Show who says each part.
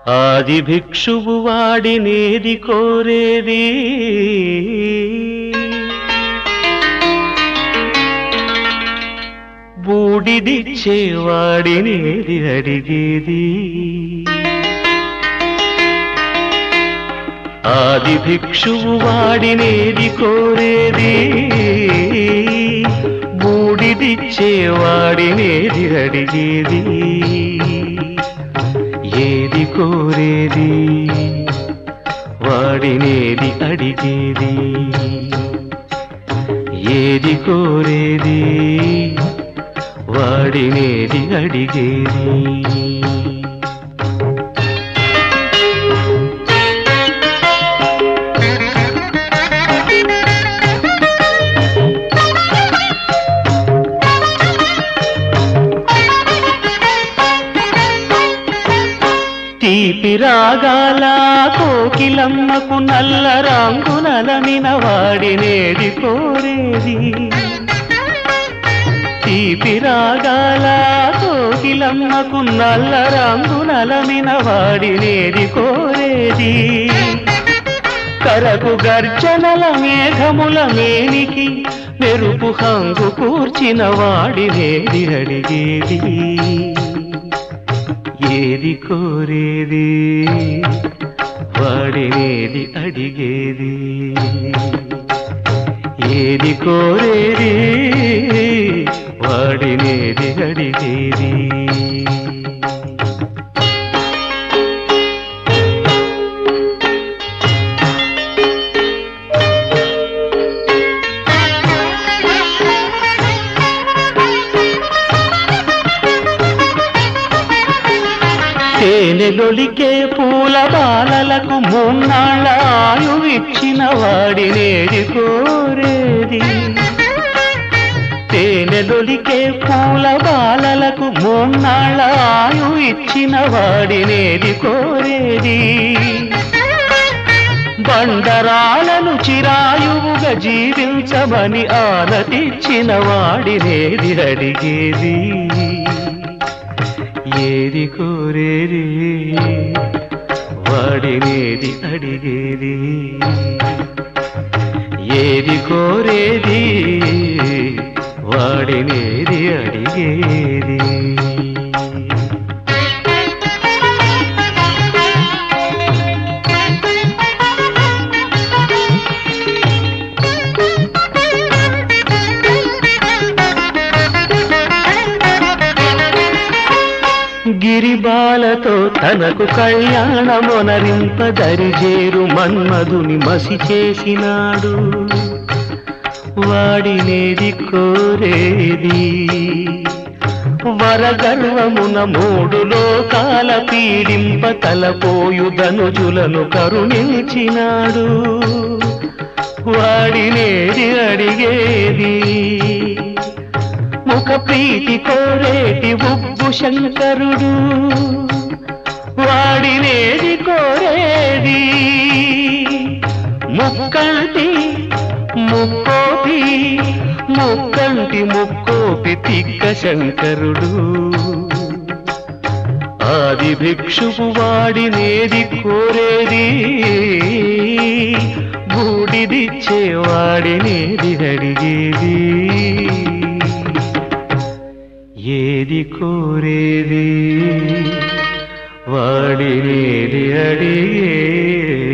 Speaker 1: ఆది భిక్షువు వాడినేది కోరేది బూడిదిచ్చేవాడినేది అడిగేది ఆది భిక్షువు వాడినేది కోరేది బూడిదిచ్చేవాడినేది అడిగేది ఏది కోరేది వాడినేది అడిగేది ఏది కోరేది వాడినేది అడిగేది తీపి రాగాల కోకిలమ్మకు నల్ల రంగునలమిన వాడినేది కోరేది తీపి రాగాల కోకిలమ్మకు నల్ల రంగునలమిన వాడినేది కోరేది కరకు గర్జనల మేఘముల మేనికి మెరుపు హంగు కూర్చిన వాడినేది అడిగేది ఏది కోరేది వాడినేది అడిగేది ఏది కోరేది వాడినేది అడిగేది తేనెలొలికే పూల బాలలకు మూన్నాళ్ళ ఆయువిచ్చిన వాడినేది కోరేది తేనెలొలికే పూల బాలలకు మూన్నాళ్ళ ఆయు ఇచ్చిన వాడినేది కోరేది బండరాలను చిరాయువుగా జీవించమని ఆనతిచ్చిన వాడినేది అడిగేది ఏది కోరేది వాడినేది అడిగేది ఏది కోరేది వాడినేది అడిగేది గిరిబాలతో తనకు కళ్యాణమొనరింప దరిజేరు మన్మధుని మసి చేసినాడు వాడినేది కోరేది వరగర్వమున మూడు లోకాల పీడింప తలపోయు ధనుజులను కరుణించినాడు వాడినేది అడిగేది ముఖ ప్రీతి కోరేటి ఉగ్గు శంకరుడు వాడినేది కోరేది ముక్కంటి ముక్కోపి ముక్కంటి ముక్కోపి తిక్క శంకరుడు ఆది భిక్షువు వాడినేది కోరేది బూడిదిచ్చేవాడినేది అడిగేది ఏది కోరేది వాడినేది అడిగే